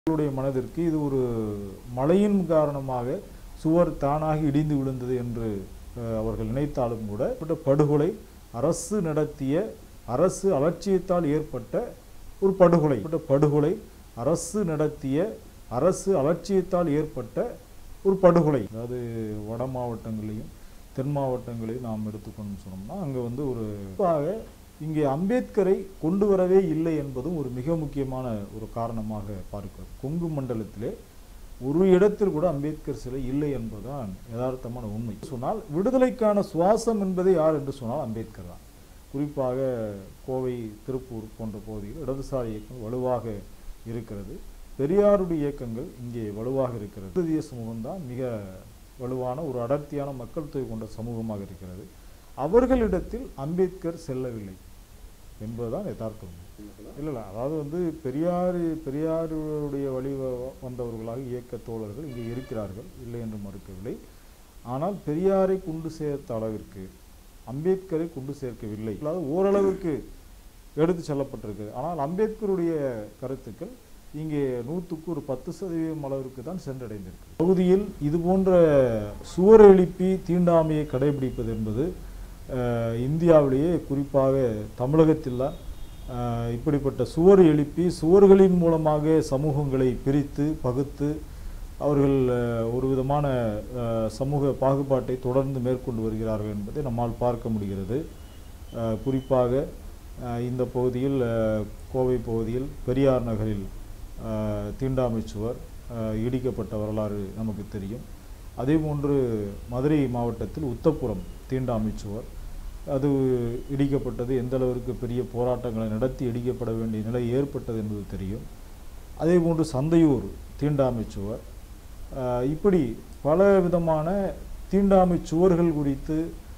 மக்களுடைய மனதிற்கு இது ஒரு மழையின் காரணமாக சுவர் தானாக இடிந்து விழுந்தது என்று அஹ், அவர்கள் நினைத்தாலும் கூட இப்படிப்பட்ட படுகொலை அரசு நடத்திய அரசு அலட்சியத்தால் ஏற்பட்ட ஒரு படுகொலை இப்படிப்பட்ட படுகொலை அரசு நடத்திய அரசு அலட்சியத்தால் ஏற்பட்ட ஒரு படுகொலை அதாவது வட மாவட்டங்களையும் தென் மாவட்டங்களையும் நாம் எடுத்துக்கொண்டு சொன்னோம்னா அங்கே வந்து ஒரு குறிப்பாக இங்கே அம்பேத்கரை கொண்டு வரவே இல்லை என்பதும் ஒரு மிக முக்கியமான ஒரு காரணமாக பார்க்கிறோம் கொங்கு மண்டலத்திலே ஒரு இடத்தில் கூட அம்பேத்கர் சிலை இல்லை என்பதுதான் யதார்த்தமான உண்மை சொன்னால் விடுதலைக்கான சுவாசம் என்பதை யார் என்று சொன்னால் அம்பேத்கர் தான் குறிப்பாக கோவை திருப்பூர் போன்ற பகுதியில் இடதுசாரி இயக்கம் வலுவாக இருக்கிறது பெரியாருடைய இயக்கங்கள் இங்கே வலுவாக இருக்கிறது இந்திய சமூகம்தான் மிக வலுவான ஒரு அடர்த்தியான மக்கள் தொகை கொண்ட சமூகமாக இருக்கிறது அவர்களிடத்தில் அம்பேத்கர் செல்லவில்லை என்பதுதான் யதார்த்த உண்மை இல்லை இல்லை அதாவது வந்து பெரியார் பெரியாருடைய வழி வ- வந்தவர்களாக இயக்க தோழர்கள் இங்கே இருக்கிறார்கள் இல்லை என்று மறுக்கவில்லை ஆனால் பெரியாரை கொண்டு சேர்த்த அளவிற்கு அம்பேத்கரை கொண்டு சேர்க்கவில்லை அதாவது ஓரளவுக்கு எடுத்து செல்லப்பட்டிருக்கு ஆனால் அம்பேத்கருடைய கருத்துக்கள் இங்கே நூற்றுக்கு ஒரு பத்து சதவீதம் அளவிற்கு தான் சென்றடைந்திருக்கு பகுதியில் இது போன்ற சுவர் எழுப்பி தீண்டாமையை கடைபிடிப்பது என்பது அஹ், இந்தியாவிலேயே குறிப்பாக தமிழகத்தில் ஆஹ் இப்படிப்பட்ட சுவர் எழுப்பி சுவர்களின் மூலமாக சமூகங்களை பிரித்து பகுத்து அவர்கள் ஆஹ், ஒரு விதமான ஆஹ், சமூக பாகுபாட்டை தொடர்ந்து மேற்கொண்டு வருகிறார்கள் என்பதை நம்மால் பார்க்க முடிகிறது ஆஹ், குறிப்பாக ஆஹ், இந்த பகுதியில் ஆஹ், கோவை பகுதியில் பெரியார் நகரில் ஆஹ், தீண்டாமை சுவர் ஆஹ், இடிக்கப்பட்ட வரலாறு நமக்கு தெரியும் அதேபோன்று மதுரை மாவட்டத்தில் உத்தப்புறம் தீண்டாமை சுவர் அது இடிக்கப்பட்டது எந்த அளவிற்கு பெரிய போராட்டங்களை நடத்தி இடிக்கப்பட வேண்டிய நிலை ஏற்பட்டது என்பது தெரியும் அதேபோன்று சந்தையூர் தீண்டாமை சுவர் ஆஹ் இப்படி பல விதமான தீண்டாமை சுவர்கள் குறித்து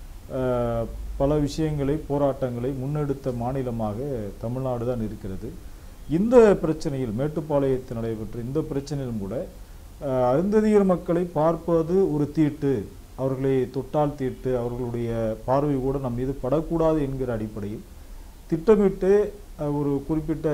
ஆஹ் பல விஷயங்களை போராட்டங்களை முன்னெடுத்த மாநிலமாக தமிழ்நாடு தான் இருக்கிறது இந்த பிரச்சனையில் மேட்டுப்பாளையத்தில் நடைபெற்ற இந்த பிரச்சனையிலும் கூட ஆஹ் அருந்ததியர் மக்களை பார்ப்பது ஒரு தீட்டு அவர்களை தொட்டால் தீட்டு அவர்களுடைய பார்வை கூட நம் மீது படக்கூடாது என்கிற அடிப்படையில் திட்டமிட்டு அஹ், ஒரு குறிப்பிட்ட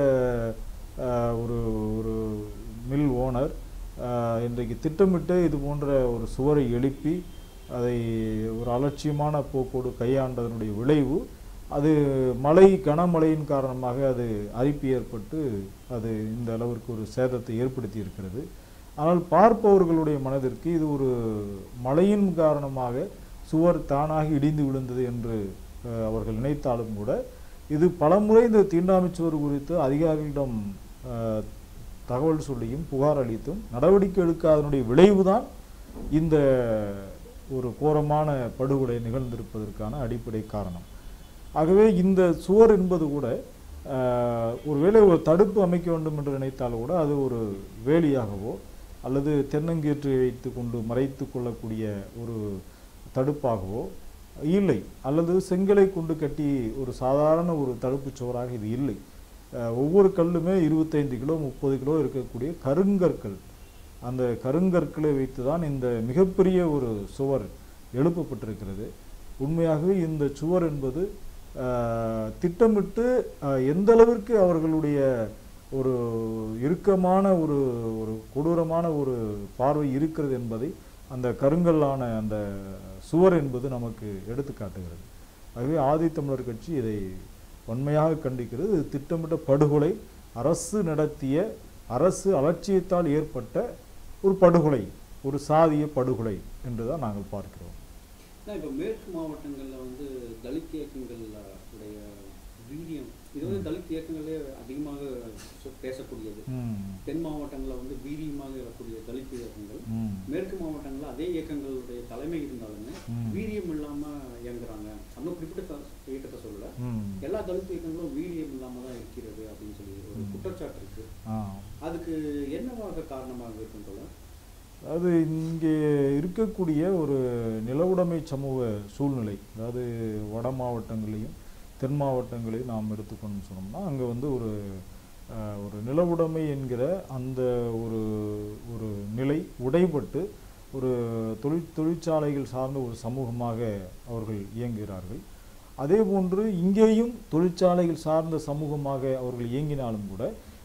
அஹ், ஒரு ஒரு மில் ஓனர் இன்றைக்கு திட்டமிட்டு இது போன்ற ஒரு சுவரை எழுப்பி அதை ஒரு அலட்சியமான போக்கோடு கையாண்டதனுடைய விளைவு அது மழை கனமழையின் காரணமாக அது அரிப்பு ஏற்பட்டு அது இந்த அளவிற்கு ஒரு சேதத்தை ஏற்படுத்தி இருக்கிறது ஆனால் பார்ப்பவர்களுடைய மனதிற்கு இது ஒரு மழையின் காரணமாக சுவர் தானாக இடிந்து விழுந்தது என்று அஹ், அவர்கள் நினைத்தாலும் கூட இது பலமுறை இந்த தீண்டாமை சுவர் குறித்து அதிகாரிகளிடம் அஹ், தகவல் சொல்லியும் புகார் அளித்தும் நடவடிக்கை எடுக்காதனுடைய விளைவுதான் இந்த ஒரு கோரமான படுகொலை நிகழ்ந்திருப்பதற்கான அடிப்படை காரணம் ஆகவே இந்த சுவர் என்பது கூட ஆஹ், ஒருவேளை ஒரு தடுப்பு அமைக்க வேண்டும் என்று நினைத்தால் கூட அது ஒரு வேலியாகவோ அல்லது தென்னங்கீற்றை வைத்து கொண்டு மறைத்து கொள்ளக்கூடிய ஒரு தடுப்பாகவோ இல்லை அல்லது செங்கலை கொண்டு கட்டி ஒரு சாதாரண ஒரு தடுப்புச் சுவராக இது இல்லை ஆஹ், ஒவ்வொரு கல்லுமே இருபத்தைந்து கிலோ முப்பது கிலோ இருக்கக்கூடிய கருங்கற்கள் அந்த கருங்கற்களை வைத்து தான் இந்த மிகப்பெரிய ஒரு சுவர் எழுப்பப்பட்டிருக்கிறது உண்மையாகவே இந்த சுவர் என்பது ஆஹ், திட்டமிட்டு ஆஹ், எந்த அளவிற்கு அவர்களுடைய ஒரு இறுக்கமான ஒரு ஒரு கொடூரமான ஒரு பார்வை இருக்கிறது என்பதை அந்த கருங்கல்லான அந்த சுவர் என்பது நமக்கு எடுத்து காட்டுகிறது ஆகவே ஆதித்தமிழர் கட்சி இதை வன்மையாக கண்டிக்கிறது இது திட்டமிட்ட படுகொலை அரசு நடத்திய அரசு அலட்சியத்தால் ஏற்பட்ட ஒரு படுகொலை ஒரு சாதிய படுகொலை என்றுதான் நாங்கள் பார்க்கிறோம் ஆனா இப்போ மேற்கு மாவட்டங்கள்ல வந்து தலித் இயக்கங்கள் உடைய வீரியம் இது வந்து தலித் இயக்கங்களே அதிகமாக சொ- பேசக்கூடியது ம், தென் மாவட்டங்களில் வந்து வீரியமாக இருக்கக்கூடிய தலித் இயக்கங்கள் ம், மேற்கு மாவட்டங்களில் அதே இயக்கங்களுடைய தலைமை இருந்தாலுமே ம். வீரியம் இல்லாம இயங்குறாங்க அந்த குறிப்பிட்ட த- இயக்கத்தை சொல்லல ம். எல்லா தலித் இயக்கங்களும் வீரியம் இல்லாம தான் இருக்கிறது அப்படின்னு சொல்லி ஒரு ம். குற்றச்சாட்டு இருக்கு ஆ. அதுக்கு என்னவாக காரணமாக இருக்கும் போல அதாவது இங்கே இருக்கக்கூடிய ஒரு நிலவுடைமை சமூக சூழ்நிலை அதாவது வட மாவட்டங்களையும் தென் மாவட்டங்களையும் நாம் எடுத்துக்கொண்டு சொன்னோம்னா அங்கே வந்து ஒரு அஹ், ஒரு நிலவுடைமை என்கிற அந்த ஒரு ஒரு நிலை உடைபட்டு ஒரு தொழிற் தொழிற்சாலைகள் சார்ந்த ஒரு சமூகமாக அவர்கள் இயங்குகிறார்கள் அதே போன்று இங்கேயும் தொழிற்சாலைகள் சார்ந்த சமூகமாக அவர்கள் இயங்கினாலும் கூட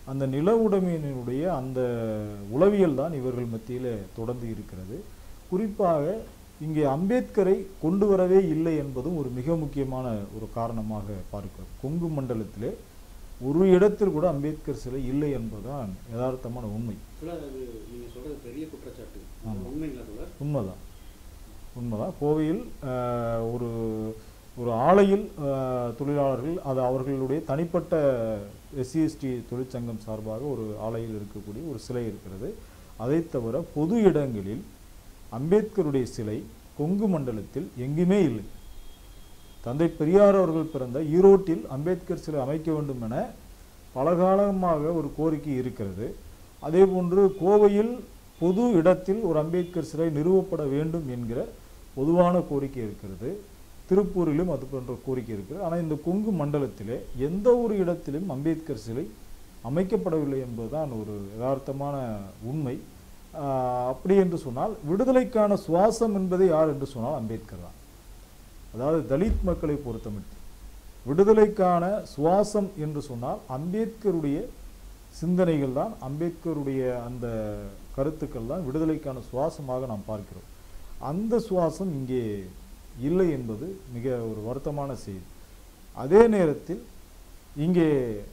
அந்த நில உடைமையினுடைய அந்த உளவியல் தான் இவர்கள் மத்தியில் தொடர்ந்து இருக்கிறது குறிப்பாக இங்கே அம்பேத்கரை கொண்டு வரவே இல்லை என்பதும் ஒரு மிக முக்கியமான ஒரு காரணமாக பார்க்கிறோம் கொங்கு மண்டலத்திலே ஒரு இடத்தில் கூட அம்பேத்கர் சிலை இல்லை என்பதுதான் யதார்த்தமான உண்மை ஆக்சுவலாக அது நீங்கள் சொல்கிறது பெரிய குற்றச்சாட்டு ஆமா. உண்மைங்களா சொல்ல உண்மைதான் உண்மைதான் கோவையில் ஆஹ், ஒரு ஒரு ஆலையில் ஆஹ், தொழிலாளர்கள் அது அவர்களுடைய தனிப்பட்ட எஸ்சி எஸ்டி தொழிற்சங்கம் சார்பாக ஒரு ஆலையில் இருக்கக்கூடிய ஒரு சிலை இருக்கிறது அதைத் தவிர பொது இடங்களில் அம்பேத்கருடைய சிலை கொங்கு மண்டலத்தில் எங்குமே இல்லை தந்தை பெரியார் அவர்கள் பிறந்த ஈரோட்டில் அம்பேத்கர் சிலை அமைக்க வேண்டும் என பலகாலமாக ஒரு கோரிக்கை இருக்கிறது அதேபோன்று கோவையில் பொது இடத்தில் ஒரு அம்பேத்கர் சிலை நிறுவப்பட வேண்டும் என்கிற பொதுவான கோரிக்கை இருக்கிறது திருப்பூரிலும் அது போன்ற கோரிக்கை இருக்கிறது ஆனால் இந்த கொங்கு மண்டலத்திலே எந்த ஒரு இடத்திலும் அம்பேத்கர் சிலை அமைக்கப்படவில்லை என்பதுதான் ஒரு யதார்த்தமான உண்மை ஆஹ் அப்படி என்று சொன்னால் விடுதலைக்கான சுவாசம் என்பதை யார் என்று சொன்னால் அம்பேத்கர் தான் அதாவது தலித் மக்களை பொறுத்தமட்டு விடுதலைக்கான சுவாசம் என்று சொன்னால் அம்பேத்கருடைய சிந்தனைகள் தான் அம்பேத்கருடைய அந்த கருத்துக்கள் தான் விடுதலைக்கான சுவாசமாக நாம் பார்க்கிறோம் அந்த சுவாசம் இங்கே இல்லை என்பது மிக ஒரு வருத்தமான செய்தி அதே நேரத்தில் இங்கே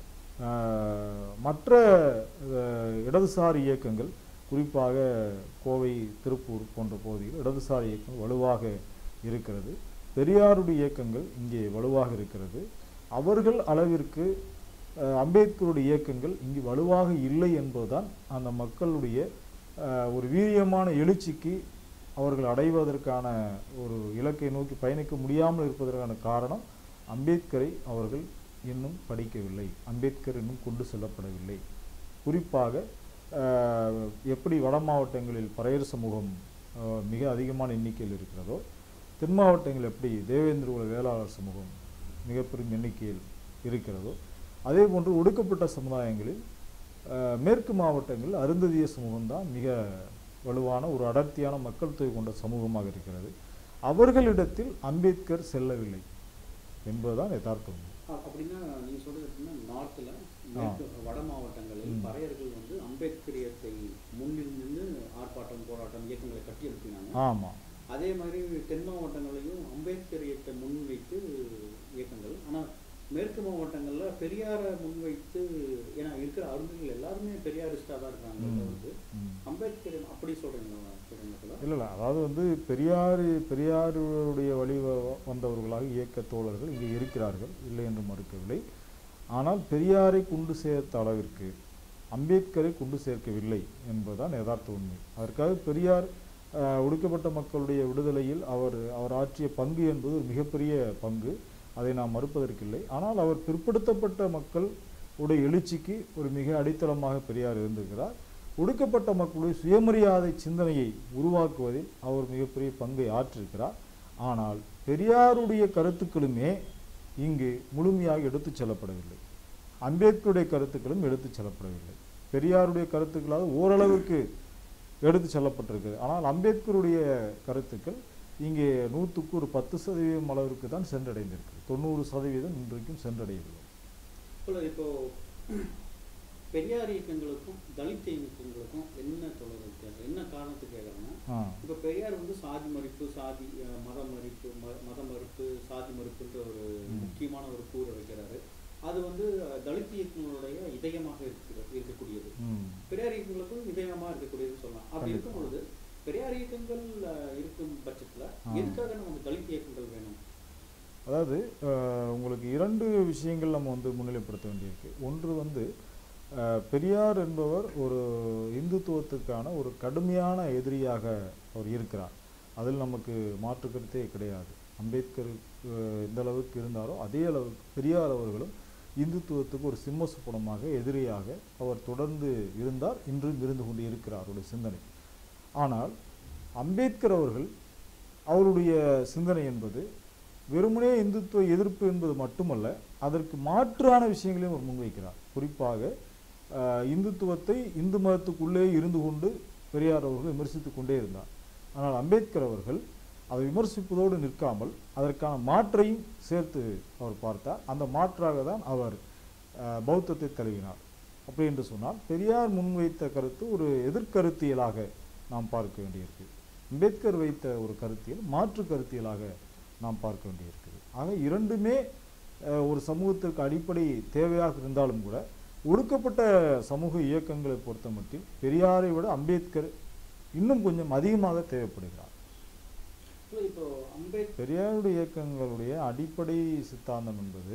ஆஹ், மற்ற ஆஹ், இடதுசாரி இயக்கங்கள் குறிப்பாக கோவை திருப்பூர் போன்ற பகுதியில் இடதுசாரி இயக்கம் வலுவாக இருக்கிறது பெரியாருடைய இயக்கங்கள் இங்கே வலுவாக இருக்கிறது அவர்கள் அளவிற்கு அஹ், அம்பேத்கருடைய இயக்கங்கள் இங்கு வலுவாக இல்லை என்பதுதான் அந்த மக்களுடைய அஹ், ஒரு வீரியமான எழுச்சிக்கு அவர்கள் அடைவதற்கான ஒரு இலக்கை நோக்கி பயணிக்க முடியாமல் இருப்பதற்கான காரணம் அம்பேத்கரை அவர்கள் இன்னும் படிக்கவில்லை அம்பேத்கர் இன்னும் கொண்டு செல்லப்படவில்லை குறிப்பாக அஹ், எப்படி வட மாவட்டங்களில் பறையர் சமூகம் அஹ், மிக அதிகமான எண்ணிக்கையில் இருக்கிறதோ தென் மாவட்டங்கள் எப்படி தேவேந்திர குல வேளாளர் சமூகம் மிக பெரும் எண்ணிக்கையில் இருக்கிறதோ அதே போன்று ஒடுக்கப்பட்ட சமுதாயங்களில் அஹ், மேற்கு மாவட்டங்களில் அருந்ததிய சமூகம்தான் மிக வலுவான ஒரு அடர்த்தியான மக்கள் தொகை கொண்ட சமூகமாக இருக்கிறது அவர்களிடத்தில் அம்பேத்கர் செல்லவில்லை என்பதுதான் யதார்த்தம் அ- அப்படின்னா நீங்க சொல்றது எப்படின்னா நார்த்தில் மேற்கு வட மாவட்டங்களில் ம். பறையர்கள் வந்து அம்பேத்கரியத்தை முன்னில் நின்று ஆர்ப்பாட்டம் போராட்டம் இயக்கங்களை கட்டி எழுப்பினாங்க ஆமாம் அதே மாதிரி தென் மாவட்டங்களையும் அம்பேத்கரியத்தை முன்வைத்து இயக்கங்கள் ஆனா மேற்கு மாவட்டங்கள்ல பெரியாரை முன்வைத்து ஏன்னா இருக்கிற அருந்ததிகள் எல்லாருமே பெரியாரிஸ்டா தான் இருக்காங்க ம். வந்து ம். அம்பேத்கர் அப்படி சொல்றீங்களா சொல்றீங்களா இல்லை இல்லை அதாவது வந்து பெரியார் பெரியாருடைய வழி வ- வந்தவர்களாக இயக்க தோழர்கள் இங்கே இருக்கிறார்கள் இல்லை என்று மறுக்கவில்லை ஆனால் பெரியாரை கொண்டு சேர்த்த அளவிற்கு அம்பேத்கரை கொண்டு சேர்க்கவில்லை என்பதுதான் யதார்த்த உண்மை அதற்காக பெரியார் அஹ், ஒடுக்கப்பட்ட மக்களுடைய விடுதலையில் அவர் அவர் ஆற்றிய பங்கு என்பது ஒரு மிகப்பெரிய பங்கு அதை நாம் மறுப்பதற்கில்லை ஆனால் அவர் பிற்படுத்தப்பட்ட மக்கள் உடைய எழுச்சிக்கு ஒரு மிக அடித்தளமாக பெரியார் இருந்திருக்கிறார் ஒடுக்கப்பட்ட மக்களுடைய சுயமரியாதை சிந்தனையை உருவாக்குவதில் அவர் மிகப்பெரிய பங்கை ஆற்றிருக்கிறார் ஆனால் பெரியாருடைய கருத்துக்களுமே இங்கு முழுமையாக எடுத்துச் செல்லப்படவில்லை அம்பேத்கருடைய கருத்துக்களும் எடுத்துச் செல்லப்படவில்லை பெரியாருடைய கருத்துக்களாவது ஓரளவுக்கு எடுத்துச் செல்லப்பட்டிருக்கு ஆனால் அம்பேத்கருடைய கருத்துக்கள் இங்கே நூற்றுக்கு ஒரு பத்து சதவீதம் அளவிற்கு தான் சென்றடைந்திருக்கு தொண்ணூறு சதவீதம் இன்றைக்கும் சென்றடையவில்லை இப்போ இப்போ பெரியார் இயக்கங்களுக்கும் தலித் இயக்கங்களுக்கும் என்ன தொடர் வித்தியாசம் என்ன காரணத்துக்கு கேட்குறேன்னா ஆ இப்போ பெரியார் வந்து சாதி மறுப்பு சாதி அஹ், மத மறுப்பு ம- மத மறுப்பு சாதி மறுப்புன்ற ஒரு ம். முக்கியமான ஒரு கூரை வைக்கிறாரு அது வந்து அஹ், தலித் இயக்கங்களுடைய இதயமாக இருக்கிற இருக்கக்கூடியது ம் பெரியார் இயக்கங்களுக்கும் இதயமா இருக்கக்கூடியதுன்னு சொல்லலாம் அப்படி கண்டிப்பா. இருக்கும் பொழுது பெரியார் இயக்கங்கள் அஹ், இருக்கும் பட்சத்துல ஆ. எதுக்காக நமக்கு தலித் இயக்கங்கள் வேணும் அதாவது அஹ், உங்களுக்கு இரண்டு விஷயங்கள் நம்ம வந்து முன்னிலைப்படுத்த வேண்டியிருக்கு ஒன்று வந்து அஹ், பெரியார் என்பவர் ஒரு இந்துத்துவத்துக்கான ஒரு கடுமையான எதிரியாக அவர் இருக்கிறார் அதில் நமக்கு மாற்று கருத்தே கிடையாது அம்பேத்கர் அஹ், எந்த அளவுக்கு இருந்தாரோ அதே அளவுக்கு பெரியார் அவர்களும் இந்துத்துவத்துக்கு ஒரு சிம்ம சுப்பனமாக எதிரியாக அவர் தொடர்ந்து இருந்தார் இன்றும் இருந்து கொண்டு இருக்கிறார் அவருடைய சிந்தனை ஆனால் அம்பேத்கர் அவர்கள் அவருடைய சிந்தனை என்பது வெறுமனே இந்துத்துவ எதிர்ப்பு என்பது மட்டுமல்ல அதற்கு மாற்றான விஷயங்களையும் அவர் முன்வைக்கிறார் குறிப்பாக ஆஹ், இந்துத்துவத்தை இந்து மதத்துக்குள்ளே இருந்து கொண்டு பெரியார் அவர்கள் விமர்சித்துக் கொண்டே இருந்தார் ஆனால் அம்பேத்கர் அவர்கள் அதை விமர்சிப்பதோடு நிற்காமல் அதற்கான மாற்றையும் சேர்த்து அவர் பார்த்தார் அந்த மாற்றாக தான் அவர் ஆஹ், பௌத்தத்தை தழுவினார் அப்படி என்று சொன்னால் பெரியார் முன்வைத்த கருத்து ஒரு எதிர்கருத்தியலாக நாம் பார்க்க வேண்டியிருக்கு அம்பேத்கர் வைத்த ஒரு கருத்தியல் மாற்று கருத்தியலாக நாம் பார்க்க வேண்டியிருக்குது ஆக இரண்டுமே அஹ், ஒரு சமூகத்திற்கு அடிப்படை தேவையாக இருந்தாலும் கூட ஒடுக்கப்பட்ட சமூக இயக்கங்களை பொறுத்த மட்டில் பெரியாரை விட அம்பேத்கர் இன்னும் கொஞ்சம் அதிகமாக தேவைப்படுகிறார் இல்லை இப்போ அம்பேத்கர் பெரியாருடைய இயக்கங்களுடைய அடிப்படை சித்தாந்தம் என்பது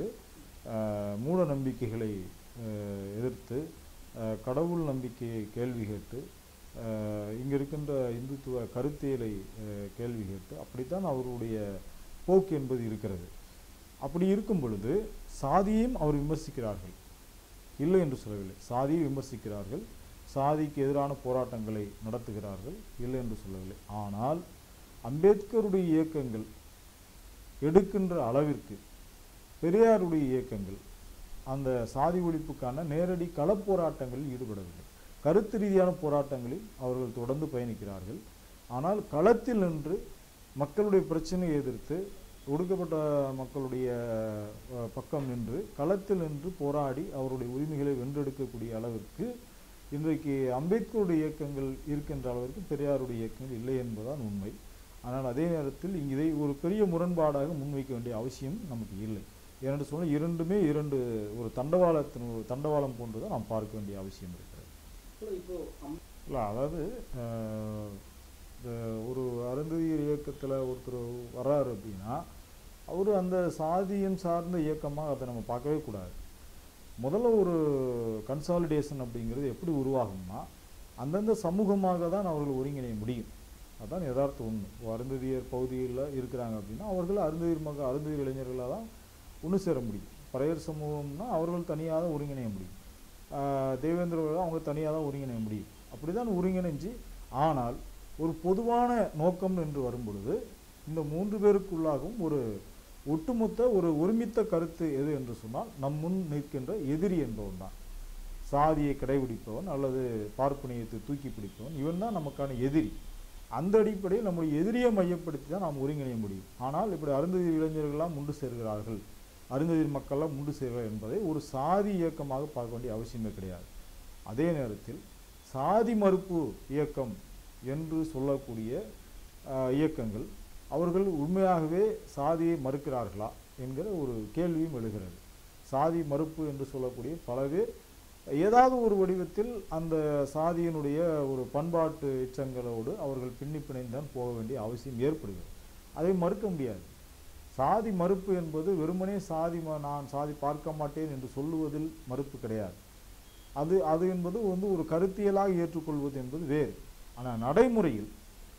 அஹ், மூட நம்பிக்கைகளை அஹ், எதிர்த்து அஹ், கடவுள் நம்பிக்கையை கேள்வி கேட்டு அஹ், இங்க இருக்கின்ற இந்துத்துவ கருத்தியலை அஹ், கேள்வி கேட்டு அப்படித்தான் அவருடைய போக்கு என்பது இருக்கிறது அப்படி இருக்கும் பொழுது சாதியையும் அவர் விமர்சிக்கிறார்கள் இல்லை என்று சொல்லவில்லை சாதியை விமர்சிக்கிறார்கள் சாதிக்கு எதிரான போராட்டங்களை நடத்துகிறார்கள் இல்லை என்று சொல்லவில்லை ஆனால் அம்பேத்கருடைய இயக்கங்கள் எடுக்கின்ற அளவிற்கு பெரியாருடைய இயக்கங்கள் அந்த சாதி ஒழிப்புக்கான நேரடி களப்போராட்டங்களில் ஈடுபடவில்லை கருத்து ரீதியான போராட்டங்களில் அவர்கள் தொடர்ந்து பயணிக்கிறார்கள் ஆனால் களத்தில் நின்று மக்களுடைய பிரச்சனையை எதிர்த்து ஒடுக்கப்பட்ட மக்களுடைய அஹ், பக்கம் நின்று களத்தில் நின்று போராடி அவருடைய உரிமைகளை வென்றெடுக்கக்கூடிய அளவிற்கு இன்றைக்கு அம்பேத்கருடைய இயக்கங்கள் இருக்கின்ற அளவிற்கு பெரியாருடைய இயக்கங்கள் இல்லை என்பதுதான் உண்மை ஆனால் அதே நேரத்தில் இங்கு இதை ஒரு பெரிய முரண்பாடாக முன்வைக்க வேண்டிய அவசியம் நமக்கு இல்லை ஏனென்று சொன்னால் இரண்டுமே இரண்டு ஒரு தண்டவாளத்தின் ஒரு தண்டவாளம் போன்றுதான் நாம் பார்க்க வேண்டிய அவசியம் இருக்கிறது இல்லை இப்போ அம் இல்லை அதாவது அஹ், இந்த ஒரு அருந்ததியர் இயக்கத்தில் ஒருத்தர் வர்றாரு அப்படின்னா அவர் அந்த சாதியம் சார்ந்த இயக்கமாக அதை நம்ம பார்க்கவே கூடாது முதல்ல ஒரு கன்சாலிடேஷன் அப்படிங்கிறது எப்படி உருவாகும்னா அந்தந்த சமூகமாக தான் அவர்கள் ஒருங்கிணைய முடியும் அதான் யதார்த்த உண்மை இப்போ அருந்ததியர் பகுதியில் இருக்கிறாங்க அப்படின்னா அவர்கள் அருந்ததியர் மக அருந்ததியர் இளைஞர்களாக தான் ஒன்று சேர முடியும் பறையர் சமூகம்னா அவர்கள் தனியாக தான் ஒருங்கிணைய முடியும் ஆஹ் தேவேந்திரர்கள் அவங்க தனியாக தான் ஒருங்கிணைய முடியும் அப்படி தான் ஒருங்கிணைஞ்சு ஆனால் ஒரு பொதுவான நோக்கம் என்று வரும் பொழுது இந்த மூன்று பேருக்குள்ளாகவும் ஒரு ஒட்டுமொத்த ஒரு ஒருமித்த கருத்து எது என்று சொன்னால் நம் முன் நிற்கின்ற எதிரி என்பவன் தான் சாதியை கடைபிடிப்பவன் அல்லது பார்ப்பனியத்தை தூக்கி பிடிப்பவன் இவன் தான் நமக்கான எதிரி அந்த அடிப்படையில் நம்முடைய எதிரியை மையப்படுத்தி தான் நாம் ஒருங்கிணைய முடியும் ஆனால் இப்படி அருந்ததி இளைஞர்கள்லாம் முண்டு சேர்கிறார்கள் அருந்ததிர் மக்கள்லாம் முண்டு சேர்கிறார்கள் என்பதை ஒரு சாதி இயக்கமாக பார்க்க வேண்டிய அவசியமே கிடையாது அதே நேரத்தில் சாதி மறுப்பு இயக்கம் என்று சொல்லக்கூடிய ஆஹ், இயக்கங்கள் அவர்கள் உண்மையாகவே சாதியை மறுக்கிறார்களா என்கிற ஒரு கேள்வியும் எழுகிறது சாதி மறுப்பு என்று சொல்லக்கூடிய பல பேர் ஏதாவது ஒரு வடிவத்தில் அந்த சாதியினுடைய ஒரு பண்பாட்டு எச்சங்களோடு அவர்கள் பின்னி பிணைந்தான் போக வேண்டிய அவசியம் ஏற்படுகிறது அதை மறுக்க முடியாது சாதி மறுப்பு என்பது வெறுமனே சாதி ம- நான் சாதி பார்க்க மாட்டேன் என்று சொல்லுவதில் மறுப்பு கிடையாது அது அது என்பது வந்து ஒரு கருத்தியலாக ஏற்றுக்கொள்வது என்பது வேறு ஆனால் நடைமுறையில்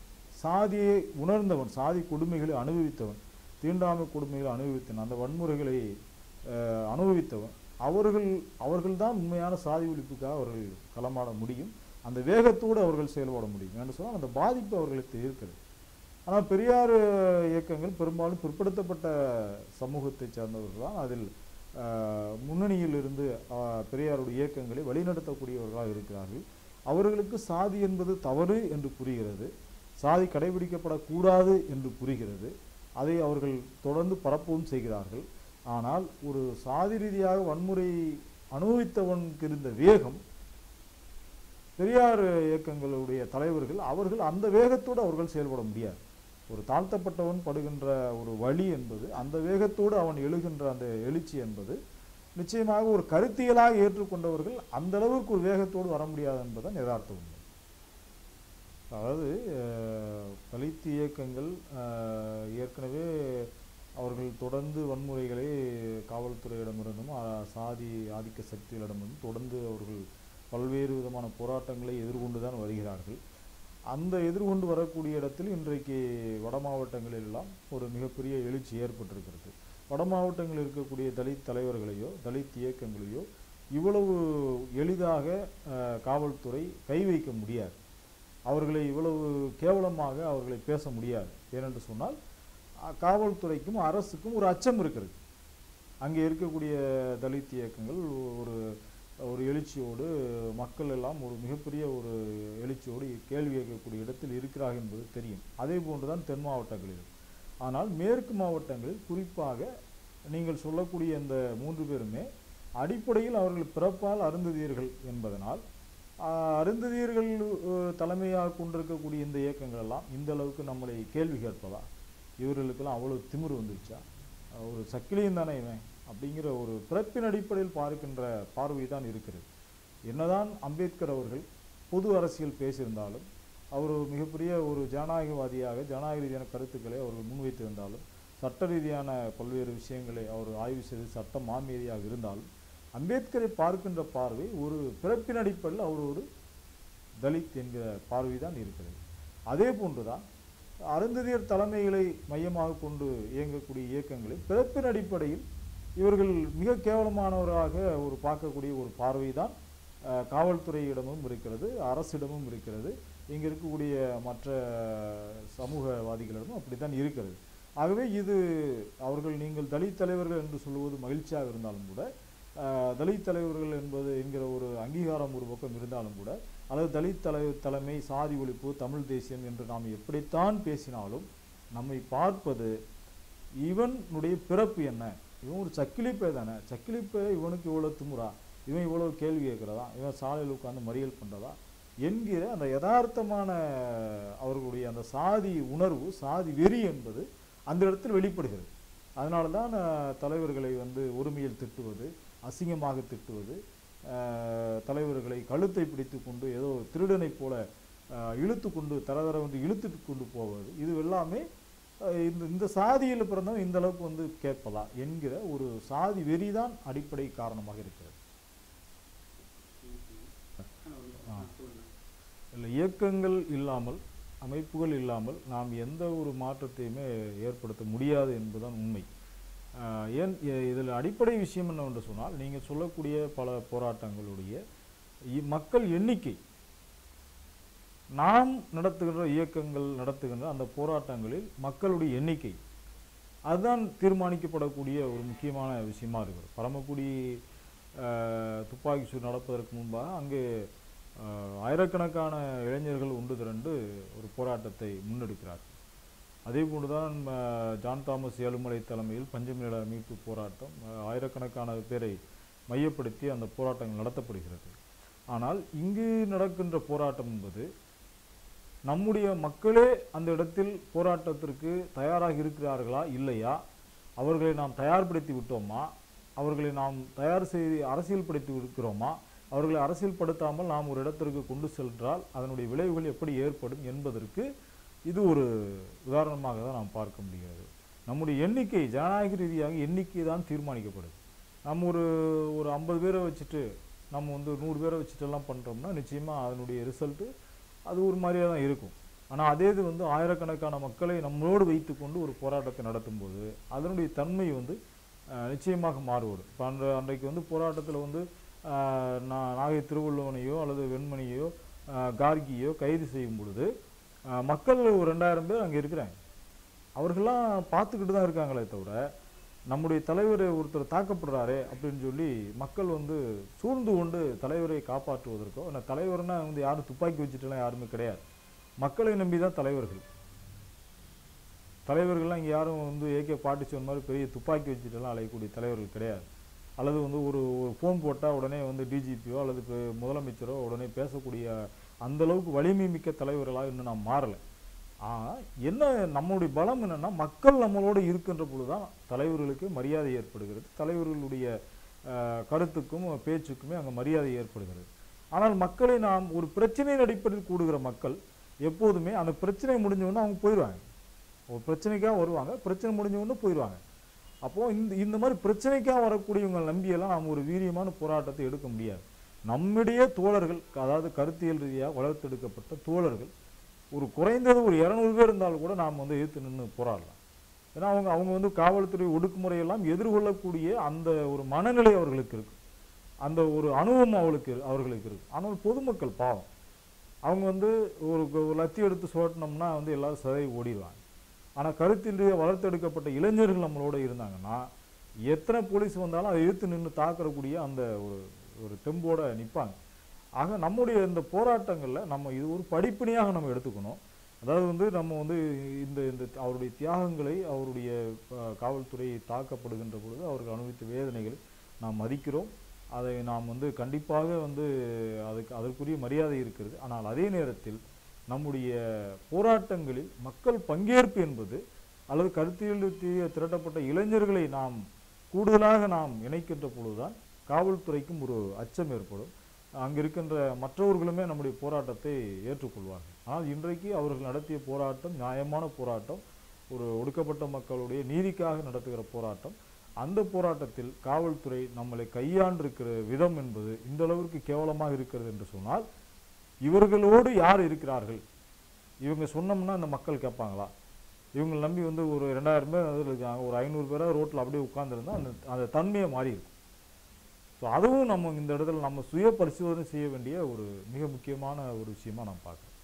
சாதியை உணர்ந்தவன் சாதி கொடுமைகளை அனுபவித்தவன் தீண்டாமை கொடுமைகளை அனுபவித்தவன் அந்த வன்முறைகளை அஹ், அனுபவித்தவன் அவர்கள் அவர்கள்தான் உண்மையான சாதி ஒழிப்புக்காக அவர்கள் களமாட முடியும் அந்த வேகத்தோடு அவர்கள் செயல்பட முடியும் என்று சொன்னால் அந்த பாதிப்பு அவர்களுக்கு இருக்கிறது ஆனால் பெரியார் இயக்கங்கள் பெரும்பாலும் பிற்படுத்தப்பட்ட சமூகத்தைச் சார்ந்தவர்கள் தான் அதில் அஹ், முன்னணியில் இருந்து அஹ், பெரியாருடைய இயக்கங்களை வழிநடத்தக்கூடியவர்களாக இருக்கிறார்கள் அவர்களுக்கு சாதி என்பது தவறு என்று புரிகிறது சாதி கடைபிடிக்கப்படக்கூடாது என்று புரிகிறது அதை அவர்கள் தொடர்ந்து பரப்பவும் செய்கிறார்கள் ஆனால் ஒரு சாதி ரீதியாக வன்முறை அனுபவித்தவனுக்கு இருந்த வேகம் பெரியார் இயக்கங்களுடைய தலைவர்கள் அவர்கள் அந்த வேகத்தோடு அவர்கள் செயல்பட முடியாது ஒரு தாழ்த்தப்பட்டவன் படுகின்ற ஒரு வழி என்பது அந்த வேகத்தோடு அவன் எழுகின்ற அந்த எழுச்சி என்பது நிச்சயமாக ஒரு கருத்தியலாக ஏற்றுக்கொண்டவர்கள் அந்த அளவுக்கு ஒரு வேகத்தோடு வர முடியாது என்பதுதான் யதார்த்த உண்மை அதாவது அஹ், தலித் இயக்கங்கள் அஹ், ஏற்கனவே அவர்கள் தொடர்ந்து வன்முறைகளை காவல்துறையிடமிருந்தும் அஹ், சாதி ஆதிக்க சக்திகளிடமிருந்தும் தொடர்ந்து அவர்கள் பல்வேறு விதமான போராட்டங்களை எதிர்கொண்டு தான் வருகிறார்கள் அந்த எதிர்கொண்டு வரக்கூடிய இடத்தில் இன்றைக்கு வட மாவட்டங்களில் எல்லாம் ஒரு மிகப்பெரிய எழுச்சி ஏற்பட்டிருக்கிறது வட மாவட்டங்களில் இருக்கக்கூடிய தலித் தலைவர்களையோ தலித் இயக்கங்களையோ இவ்வளவு எளிதாக அஹ், காவல்துறை கை வைக்க முடியாது அவர்களை இவ்வளவு கேவலமாக அவர்களை பேச முடியாது ஏனென்று சொன்னால் அஹ், காவல்துறைக்கும் அரசுக்கும் ஒரு அச்சம் இருக்கிறது அங்கே இருக்கக்கூடிய தலித் இயக்கங்கள் ஒரு ஒரு எழுச்சியோடு மக்கள் எல்லாம் ஒரு மிகப்பெரிய ஒரு எழுச்சியோடு கேள்வி கேட்கக்கூடிய இடத்தில் இருக்கிறார்கள் என்பது தெரியும் அதே போன்றுதான் தென் மாவட்டங்களில் ஆனால் மேற்கு மாவட்டங்களில் குறிப்பாக நீங்கள் சொல்லக்கூடிய இந்த மூன்று பேருமே அடிப்படையில் அவர்கள் பிறப்பால் அருந்ததியர்கள் என்பதனால் ஆஹ், அருந்ததியர்கள் அஹ், தலைமையாக கொண்டிருக்கக்கூடிய இந்த இயக்கங்கள் எல்லாம் இந்த அளவுக்கு நம்மளை கேள்வி கேட்பதா இவர்களுக்கெல்லாம் அவ்வளவு திமிரு வந்துருச்சா அஹ், ஒரு சக்கிலியன் தானே இவன் அப்படிங்கிற ஒரு பிறப்பின் அடிப்படையில் பார்க்கின்ற பார்வை தான் இருக்கிறது என்னதான் அம்பேத்கர் அவர்கள் பொது அரசியல் பேசியிருந்தாலும் அவர் ஒரு மிகப்பெரிய ஒரு ஜனநாயகவாதியாக ஜனநாயக ரீதியான கருத்துக்களை அவர்கள் முன்வைத்திருந்தாலும் சட்ட ரீதியான பல்வேறு விஷயங்களை அவர் ஆய்வு செய்து சட்ட மாமேதியாக இருந்தாலும் அம்பேத்கரை பார்க்கின்ற பார்வை ஒரு பிறப்பின் அடிப்படையில் அவர் ஒரு தலித் என்கிற பார்வை தான் இருக்கிறது அதே போன்றுதான் அருந்ததியர் தலைமைகளை மையமாக கொண்டு இயங்கக்கூடிய இயக்கங்களை பிறப்பின் அடிப்படையில் இவர்கள் மிக கேவலமானவராக ஒரு பார்க்கக்கூடிய ஒரு பார்வை தான் அஹ், காவல்துறையிடமும் இருக்கிறது அரசிடமும் இருக்கிறது இங்க இருக்கக்கூடிய மற்ற சமூகவாதிகளிடமும் அப்படித்தான் இருக்கிறது ஆகவே இது அவர்கள் நீங்கள் தலித் தலைவர்கள் என்று சொல்லுவது மகிழ்ச்சியாக இருந்தாலும் கூட அஹ், தலித் தலைவர்கள் என்பது என்கிற ஒரு அங்கீகாரம் ஒரு பக்கம் இருந்தாலும் கூட அல்லது தலித் தலை தலைமை சாதி ஒழிப்பு தமிழ் தேசியம் என்று நாம் எப்படித்தான் பேசினாலும் நம்மை பார்ப்பது இவனுடைய பிறப்பு என்ன இவன் ஒரு சக்கிலிப்பே தானே சக்கிலிப்பே இவனுக்கு இவ்வளவு திமுறா இவன் இவ்வளவு கேள்வி கேட்கிறதா இவன் சாலையில் உட்கார்ந்து மறியல் பண்றதா என்கிற அந்த யதார்த்தமான அவர்களுடைய அந்த சாதி உணர்வு சாதி வெறி என்பது அந்த இடத்தில் வெளிப்படுகிறது அதனால தான் அஹ், தலைவர்களை வந்து ஒருமையில் திட்டுவது அசிங்கமாக திட்டுவது அஹ், தலைவர்களை கழுத்தை பிடித்து கொண்டு ஏதோ திருடனைப் போல அஹ், இழுத்து கொண்டு தரதர வந்து இழுத்துட்டு கொண்டு போவது இது எல்லாமே அஹ், இந்த இந்த சாதியில் பிறந்தவன் இந்த அளவுக்கு வந்து கேட்பதா என்கிற ஒரு சாதி வெறிதான் அடிப்படை காரணமாக இருக்கிறது ஆ, சொல்லுங்க இல்லை இயக்கங்கள் இல்லாமல் அமைப்புகள் இல்லாமல் நாம் எந்த ஒரு மாற்றத்தையுமே ஏற்படுத்த முடியாது என்பதுதான் உண்மை ஆஹ் ஏன் இ- இதில் அடிப்படை விஷயம் என்னவென்று சொன்னால் நீங்கள் சொல்லக்கூடிய பல போராட்டங்களுடைய இ- மக்கள் எண்ணிக்கை நாம் நடத்துகின்ற இயக்கங்கள் நடத்துகின்ற அந்த போராட்டங்களில் மக்களுடைய எண்ணிக்கை அதுதான் தீர்மானிக்கப்படக்கூடிய ஒரு முக்கியமான விஷயமா இருக்கிறது பரமக்குடி ஆஹ், துப்பாக்கி சூடு நடப்பதற்கு முன்பாக அங்கே ஆஹ், ஆயிரக்கணக்கான இளைஞர்கள் ஒன்று திரண்டு ஒரு போராட்டத்தை முன்னெடுக்கிறார்கள் அதே போன்றுதான் ஆஹ், ஜான் தாமஸ் ஏழுமலை தலைமையில் பஞ்சமிநில மீட்பு போராட்டம் ஆஹ், ஆயிரக்கணக்கான பேரை மையப்படுத்தி அந்த போராட்டங்கள் நடத்தப்படுகிறது ஆனால் இங்கு நடக்கின்ற போராட்டம் என்பது நம்முடைய மக்களே அந்த இடத்தில் போராட்டத்திற்கு தயாராக இருக்கிறார்களா இல்லையா அவர்களை நாம் தயார்படுத்தி விட்டோமா அவர்களை நாம் தயார் செய்து அரசியல்படுத்தி இருக்கிறோமா அவர்களை அரசியல்படுத்தாமல் நாம் ஒரு இடத்திற்கு கொண்டு சென்றால் அதனுடைய விளைவுகள் எப்படி ஏற்படும் என்பதற்கு இது ஒரு உதாரணமாக தான் நாம் பார்க்க முடிகிறது நம்முடைய எண்ணிக்கை ஜனநாயக ரீதியாக எண்ணிக்கை தான் தீர்மானிக்கப்படுது நம்ம ஒரு ஒரு ஐம்பது பேரை வச்சுட்டு நம்ம வந்து நூறு பேரை வச்சுட்டு எல்லாம் பண்ணுறோம்னா நிச்சயமாக அதனுடைய ரிசல்ட்டு அது ஒரு மாதிரியே தான் இருக்கும் ஆனால் அதே இது வந்து ஆயிரக்கணக்கான மக்களை நம்மளோடு வைத்துக்கொண்டு ஒரு போராட்டத்தை நடத்தும்போது அதனுடைய தன்மை வந்து அஹ், நிச்சயமாக மாறுபடும் இப்போ அன்ற அன்றைக்கு வந்து போராட்டத்தில் வந்து அஹ், நா- நாகை திருவள்ளுவனையோ அல்லது வெண்மணியோ அஹ், கார்கியோ கைது செய்யும் பொழுது அஹ், மக்கள் ஒரு ரெண்டாயிரம் பேர் அங்கே இருக்கிறாங்க அவர்கள்லாம் பார்த்துக்கிட்டு தான் இருக்காங்களே தவிர நம்முடைய தலைவர் ஒருத்தர் தாக்கப்படுறாரே அப்படின்னு சொல்லி மக்கள் வந்து சூழ்ந்து கொண்டு தலைவரை காப்பாற்றுவதற்கோ அந்த தலைவர்னா வந்து யாரும் துப்பாக்கி வச்சுட்டுலாம் யாருமே கிடையாது மக்களை நம்பி தான் தலைவர்கள் தலைவர்கள்லாம் இங்கே யாரும் வந்து ஏகே பாட்டு சொன்ன மாதிரி பெரிய துப்பாக்கி வச்சுட்டுலாம் அலையக்கூடிய தலைவர்கள் கிடையாது அல்லது வந்து ஒரு ஒரு ஃபோன் போட்டால் உடனே வந்து டிஜிபியோ அல்லது இப்போ முதலமைச்சரோ உடனே பேசக்கூடிய அந்த அளவுக்கு வலிமை மிக்க தலைவர்களாக இன்னும் நாம் மாறலை ஆனால் என்ன நம்மளுடைய பலம் என்னன்னா மக்கள் நம்மளோடு இருக்கின்ற பொழுதுதான் தலைவர்களுக்கு மரியாதை ஏற்படுகிறது தலைவர்களுடைய அஹ், கருத்துக்கும் பேச்சுக்குமே அங்கே மரியாதை ஏற்படுகிறது ஆனால் மக்களை நாம் ஒரு பிரச்சனையின் அடிப்படையில் கூடுகிற மக்கள் எப்போதுமே அந்த பிரச்சனை முடிஞ்ச உடனே அவங்க போயிடுவாங்க ஒரு பிரச்சனைக்காக வருவாங்க பிரச்சனை முடிஞ்ச உடனே போயிடுவாங்க அப்போ இந்த இந்த மாதிரி பிரச்சனைக்காக வரக்கூடியவங்க நம்பியெல்லாம் நாம் ஒரு வீரியமான போராட்டத்தை எடுக்க முடியாது நம்முடைய தோழர்கள் அதாவது கருத்தியல் ரீதியாக வளர்த்தெடுக்கப்பட்ட தோழர்கள் ஒரு குறைந்தது ஒரு இரநூறு பேர் இருந்தாலும் கூட நாம் வந்து எதிர்த்து நின்று போராடலாம் ஏன்னா அவங்க அவங்க வந்து காவல்துறை ஒடுக்குமுறையெல்லாம் எதிர்கொள்ளக்கூடிய அந்த ஒரு மனநிலை அவர்களுக்கு இருக்கு அந்த ஒரு அனுபவம் அவளுக்கு இரு- அவர்களுக்கு இருக்கு ஆனால் பொதுமக்கள் பாவம் அவங்க வந்து ஒரு ஒரு லத்தி எடுத்து சோட்டினோம்னா வந்து எல்லாரும் சிதறி ஓடிடுவாங்க ஆனால் கருத்தில் ரீதியாக வளர்த்தெடுக்கப்பட்ட இளைஞர்கள் நம்மளோட இருந்தாங்கன்னா எத்தனை போலீஸ் வந்தாலும் அதை எதிர்த்து நின்று தாக்கக்கூடிய அந்த ஒரு ஒரு தெம்போட நிற்பாங்க ஆக நம்முடைய இந்த போராட்டங்களில் நம்ம இது ஒரு படிப்பினையாக நம்ம எடுத்துக்கணும் அதாவது வந்து நம்ம வந்து இந்த இந்த அவருடைய தியாகங்களை அவருடைய அஹ், காவல்துறை தாக்கப்படுகின்ற பொழுது அவர்கள் அனுபவித்த வேதனைகள் நாம் மதிக்கிறோம் அதை நாம் வந்து கண்டிப்பாக வந்து அதுக்கு அதற்குரிய மரியாதை இருக்கிறது ஆனால் அதே நேரத்தில் நம்முடைய போராட்டங்களில் மக்கள் பங்கேற்பு என்பது அல்லது கருத்தியல் ரீதியாக திரட்டப்பட்ட இளைஞர்களை நாம் கூடுதலாக நாம் இணைக்கின்ற பொழுதுதான் காவல்துறைக்கும் ஒரு அச்சம் ஏற்படும் அங்கு இருக்கின்ற மற்றவர்களுமே நம்முடைய போராட்டத்தை ஏற்றுக்கொள்வார்கள் ஆனால் இன்றைக்கு அவர்கள் நடத்திய போராட்டம் நியாயமான போராட்டம் ஒரு ஒடுக்கப்பட்ட மக்களுடைய நீதிக்காக நடத்துகிற போராட்டம் அந்த போராட்டத்தில் காவல்துறை நம்மளை கையாண்டிருக்கிற விதம் என்பது இந்த அளவிற்கு கேவலமாக இருக்கிறது என்று சொன்னால் இவர்களோடு யார் இருக்கிறார்கள் இவங்க சொன்னோம்னா இந்த மக்கள் கேட்பாங்களா இவங்களை நம்பி வந்து ஒரு ரெண்டாயிரம் பேர் அதில் இருக்காங்க ஒரு ஐநூறு பேராக ரோட்டில் அப்படியே உட்கார்ந்திருந்தா அந்த அந்த தன்மையை மாறி இருக்கும் ஸோ அதுவும் நம்ம இந்த இடத்துல நம்ம சுய பரிசோதனை செய்ய வேண்டிய ஒரு மிக முக்கியமான ஒரு விஷயமா நான் பார்க்குறேன்